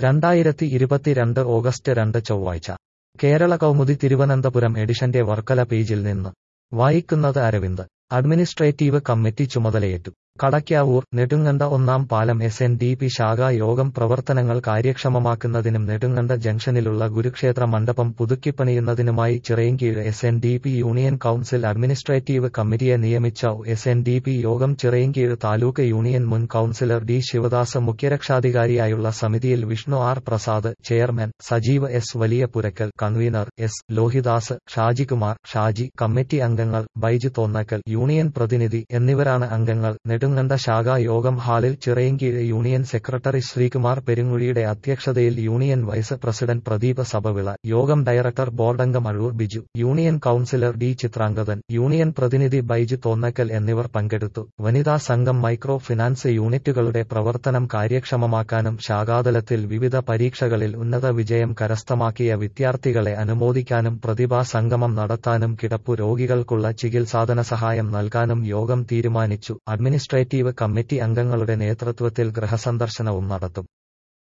രണ്ടായിരത്തി ഇരുപത്തിരണ്ട് ഓഗസ്റ്റ് രണ്ട് ചൊവ്വാഴ്ച കേരള കൗമുദി തിരുവനന്തപുരം എഡിഷന്റെ വർക്കല പേജിൽ നിന്ന് വായിക്കുന്നത് അരവിന്ദ് അഡ്മിനിസ്ട്രേറ്റീവ് കമ്മിറ്റി ചുമതലയേറ്റു കടയ്ക്കാവൂർ നെടുങ്കണ്ട ഒന്നാം പാലം എസ് എൻ ഡി പി ശാഖാ യോഗം പ്രവർത്തനങ്ങൾ കാര്യക്ഷമമാക്കുന്നതിനും നെടുങ്കണ്ട ജംഗ്ഷനിലുള്ള ഗുരുക്ഷേത്ര മണ്ഡപം പുതുക്കിപ്പണിയുന്നതിനുമായി Chirayinkeezh S N D P union council administrative കമ്മിറ്റിയെ നിയമിച്ച എസ് എൻ ഡി പി യോഗം ചിറയിൻകീഴ് താലൂക്ക് യൂണിയൻ മുൻ കൌൺസിലർ ഡി ശിവദാസ് മുഖ്യരക്ഷാധികാരിയായുള്ള സമിതിയിൽ Vishnu R Prasad chairman Sajeev S Valiyapurakkal convener S Lohidas Shajikumar Shaji committee അംഗങ്ങൾ ബൈജു തോന്നക്കൽ യൂണിയൻ പ്രതിനിധി എന്നിവരാണ് അംഗങ്ങൾ നെടുങ്കണ്ട ശാഖാ യോഗം ഹാളിൽ ചിറയിൻകീഴ് യൂണിയൻ സെക്രട്ടറി ശ്രീകുമാർ പെരുങ്ങുഴിയുടെ അധ്യക്ഷതയിൽ union vice president Pradeep Sabhavila യോഗം ഡയറക്ടർ ബോർഡംഗം Azhoor Biju union councillor D Chitrangathan union പ്രതിനിധി ബൈജു തോന്നക്കൽ എന്നിവർ പങ്കെടുത്തു വനിതാ സംഘം മൈക്രോ ഫിനാൻസ് യൂണിറ്റുകളുടെ പ്രവർത്തനം കാര്യക്ഷമമാക്കാനും ശാഖാതലത്തിൽ വിവിധ പരീക്ഷകളിൽ ഉന്നത വിജയം കരസ്ഥമാക്കിയ വിദ്യാർത്ഥികളെ അനുമോദിക്കാനും പ്രതിഭാ സംഗമം നടത്താനും കിടപ്പു രോഗികൾക്കുള്ള ചികിത്സാധന സഹായം നൽകാനും യോഗം തീരുമാനിച്ചു അഡ്മിനിസ്ട്രേറ്റീവ് കമ്മിറ്റി അംഗങ്ങളുടെ നേതൃത്വത്തിൽ ഗൃഹസന്ദർശനവും നടത്തും